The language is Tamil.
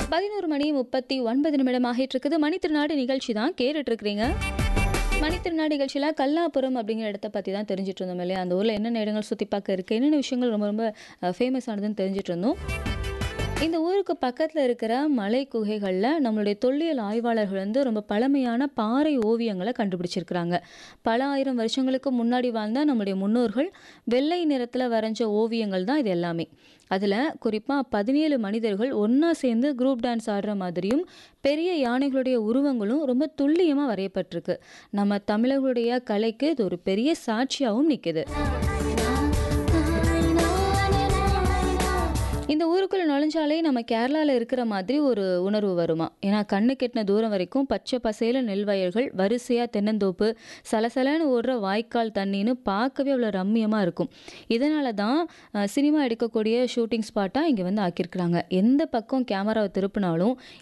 பதினோரு மணி முப்பத்தி ஒன்பது நிமிடம் ஆகிட்டு இருக்குது மணித்திருநாடு நிகழ்ச்சி தான் கேட்டுட்டு இருக்கிறீங்க மணித்திருநாடு நிகழ்ச்சியில் கல்லாபுரம் அப்படிங்கிற இடத்த பற்றி தான் தெரிஞ்சுட்டு இருந்தோம் இல்லையா அந்த ஊரில் என்னென்ன இடங்கள் சுற்றி பார்க்க இருக்குது என்னென்ன விஷயங்கள் ரொம்ப ரொம்ப ஃபேமஸ் ஆனதுன்னு தெரிஞ்சுட்டு இருந்தோம் இந்த ஊருக்கு பக்கத்தில் இருக்கிற மலை குகைகளில் நம்மளுடைய தொல்லியல் ஆய்வாளர்கள் வந்து ரொம்ப பழமையான பாறை ஓவியங்களை கண்டுபிடிச்சிருக்கிறாங்க பல ஆயிரம் வருஷங்களுக்கு முன்னாடி வாழ்ந்த நம்முடைய முன்னோர்கள் வெள்ளை நிறத்தில் வரைஞ்ச ஓவியங்கள் தான் இது எல்லாமே அதில் குறிப்பாக பதினேழு மனிதர்கள் ஒன்றா சேர்ந்து குரூப் டான்ஸ் ஆடுற மாதிரியும் பெரிய யானைகளுடைய உருவங்களும் ரொம்ப துல்லியமாக வரையப்பட்டிருக்கு நம்ம தமிழர்களுடைய கலைக்கு இது ஒரு பெரிய சாட்சியாகவும் நிற்குது இந்த ஊருக்குள்ள நுழைஞ்சாலே நம்ம கேரளாவில் இருக்கிற மாதிரி ஒரு உணர்வு வருமா ஏன்னா கண்ணு கெட்டின தூரம் வரைக்கும் பச்சை பசையில நெல் வயல்கள் வரிசையாக தென்னந்தோப்பு சலசலன்னு ஓடுற வாய்க்கால் தண்ணின்னு பார்க்கவே அவ்வளோ ரம்மியமாக இருக்கும் இதனால தான் அஹ், சினிமா எடுக்கக்கூடிய ஷூட்டிங் ஸ்பாட்டாக இங்கே வந்து ஆக்கியிருக்கிறாங்க எந்த பக்கம் கேமராவை திருப்பினாலும்